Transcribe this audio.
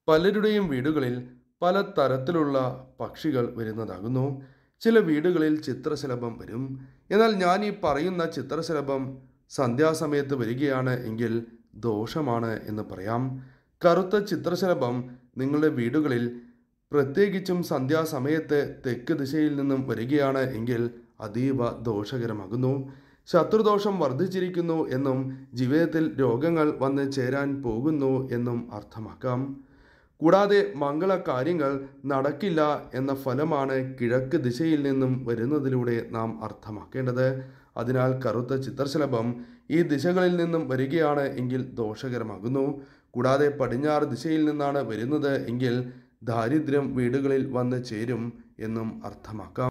പലരുടെയും വീടുകളിൽ പല തരത്തിലുള്ള പക്ഷികൾ വരുന്നതാകുന്നു ചില വീടുകളിൽ ചിത്രശലഭം വരും എന്നാൽ ഞാൻ ഈ പറയുന്ന ചിത്രശലഭം സന്ധ്യാസമയത്ത് വരികയാണ് എങ്കിൽ ദോഷമാണ് എന്ന് പറയാം കറുത്ത ചിത്രശലഭം നിങ്ങളുടെ വീടുകളിൽ പ്രത്യേകിച്ചും സന്ധ്യാസമയത്ത് തെക്ക് ദിശയിൽ നിന്നും വരികയാണ് എങ്കിൽ അതീവ ദോഷകരമാകുന്നു ശത്രുദോഷം വർദ്ധിച്ചിരിക്കുന്നു എന്നും ജീവിതത്തിൽ രോഗങ്ങൾ വന്ന് ചേരാൻ പോകുന്നു എന്നും അർത്ഥമാക്കാം കൂടാതെ മംഗള കാര്യങ്ങൾ നടക്കില്ല എന്ന ഫലമാണ് കിഴക്ക് ദിശയിൽ നിന്നും വരുന്നതിലൂടെ നാം അർത്ഥമാക്കേണ്ടത് അതിനാൽ കറുത്ത ചിത്രശലഭം ഈ ദിശകളിൽ നിന്നും വരികയാണ് എങ്കിൽ ദോഷകരമാകുന്നു കൂടാതെ പടിഞ്ഞാറ് ദിശയിൽ നിന്നാണ് വരുന്നത് എങ്കിൽ ദാരിദ്ര്യം വീടുകളിൽ വന്ന് ചേരും എന്നും അർത്ഥമാക്കാം